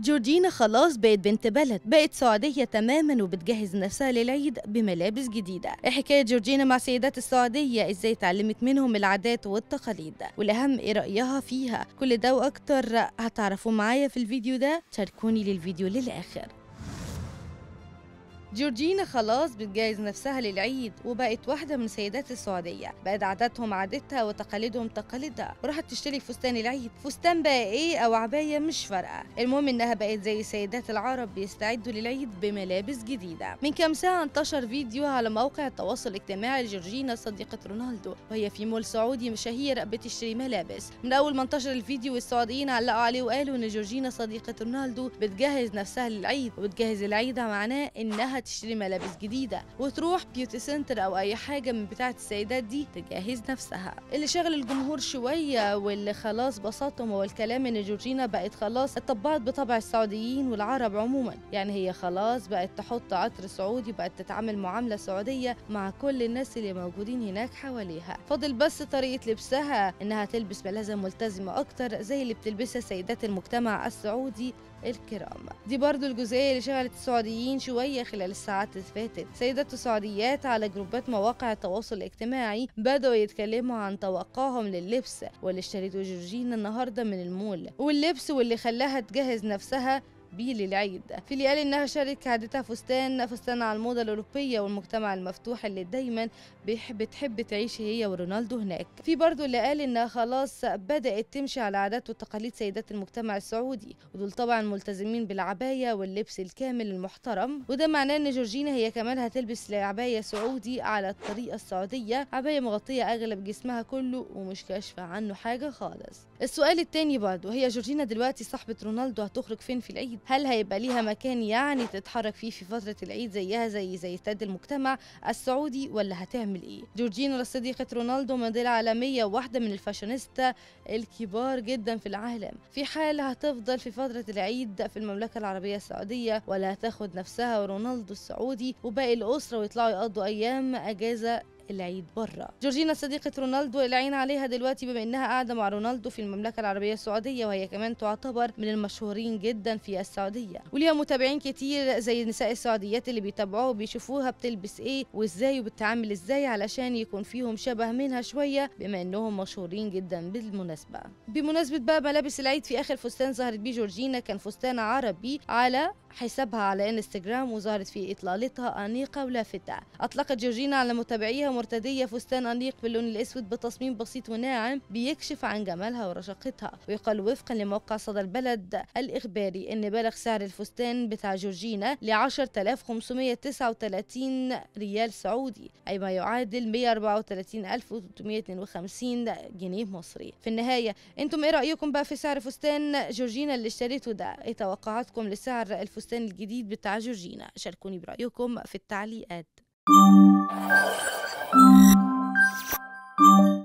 جورجينا خلاص بقت بنت بلد بقت سعودية تماما وبتجهز نفسها للعيد بملابس جديدة حكاية جورجينا مع سيدات السعودية ازاي اتعلمت منهم العادات والتقاليد والأهم ايه رأيها فيها كل ده وأكتر هتعرفوا معايا في الفيديو ده شاركوني للفيديو للآخر جورجينا خلاص بتجهز نفسها للعيد وبقت واحدة من سيدات السعودية بقت عاداتهم عادتها وتقاليدهم تقاليدها وراحت تشتري فستان العيد فستان بقى ايه او عباية مش فارقة المهم انها بقت زي سيدات العرب بيستعدوا للعيد بملابس جديدة من كام ساعة انتشر فيديو على موقع التواصل الاجتماعي لجورجينا صديقة رونالدو وهي في مول سعودي شهير بتشتري ملابس من اول ما انتشر الفيديو السعوديين علقوا عليه وقالوا ان جورجينا صديقة رونالدو بتجهز نفسها للعيد وبتجهز العيد معناه انها تشتري ملابس جديدة وتروح بيوتي سنتر أو أي حاجة من بتاعة السيدات دي تجهز نفسها اللي شغل الجمهور شوية واللي خلاص بسطهم هو الكلام إن جورجينا بقت خلاص اتطبعت بطبع السعوديين والعرب عموما يعني هي خلاص بقت تحط عطر سعودي بقت تتعامل معاملة سعودية مع كل الناس اللي موجودين هناك حواليها فاضل بس طريقة لبسها إنها تلبس ملازم ملتزمة أكتر زي اللي بتلبسها سيدات المجتمع السعودي الكرام دي برضو الجزئية اللي شغلت السعوديين شوية خلال الساعات اللي فاتت سيدات السعوديات على جروبات مواقع التواصل الاجتماعي بدأوا يتكلموا عن توقعهم لللبس واللي اشتريته جورجينا النهاردة من المول واللبس واللي خلاها تجهز نفسها بيه للعيد في اللي قال انها شارك عادتها فستان فستان على الموضه الاوروبيه والمجتمع المفتوح اللي دايما بيحب تحب تعيش هي ورونالدو هناك في برضه اللي قال انها خلاص بدات تمشي على عادات وتقاليد سيدات المجتمع السعودي ودول طبعا ملتزمين بالعبايه واللبس الكامل المحترم وده معناه ان جورجينا هي كمان هتلبس عبايه سعودي على الطريقه السعوديه عبايه مغطيه اغلب جسمها كله ومش كاشفه عنه حاجه خالص السؤال التاني برضه هي جورجينا دلوقتي صاحبه رونالدو هتخرج فين في العيد هل هيبقى ليها مكان يعني تتحرك فيه في فترة العيد زيها زي زي استاد المجتمع السعودي ولا هتعمل ايه؟ جورجينا صديقة رونالدو موديل عالمية وواحدة من الفاشونيستا الكبار جدا في العالم في حال هتفضل في فترة العيد في المملكة العربية السعودية ولا هتاخد نفسها ورونالدو السعودي وباقي الأسرة ويطلعوا يقضوا أيام أجازة العيد بره جورجينا صديقة رونالدو العين عليها دلوقتي بما انها قاعدة مع رونالدو في المملكة العربية السعودية وهي كمان تعتبر من المشهورين جدا في السعودية وليها متابعين كتير زي النساء السعوديات اللي بيتابعوها وبيشوفوها بتلبس ايه وازاي وبتتعامل ازاي علشان يكون فيهم شبه منها شوية بما انهم مشهورين جدا بالمناسبة بمناسبة بقى ملابس العيد في اخر فستان ظهرت بيه جورجينا كان فستان عربي على حسابها على انستغرام وظهرت فيه اطلالتها انيقه ولافتة اطلقت جورجينا على متابعيها مرتديه فستان انيق باللون الاسود بتصميم بسيط وناعم بيكشف عن جمالها ورشاقتها ويقال وفقا لموقع صدى البلد الاخباري ان بلغ سعر الفستان بتاع جورجينا ل 10539 ريال سعودي اي ما يعادل 134352 جنيه مصري في النهايه انتم ايه رايكم بقى في سعر فستان جورجينا اللي اشتريته ده ايه توقعاتكم لسعر الفستان الفستان الجديد بتاع جورجينا شاركوني برأيكم في التعليقات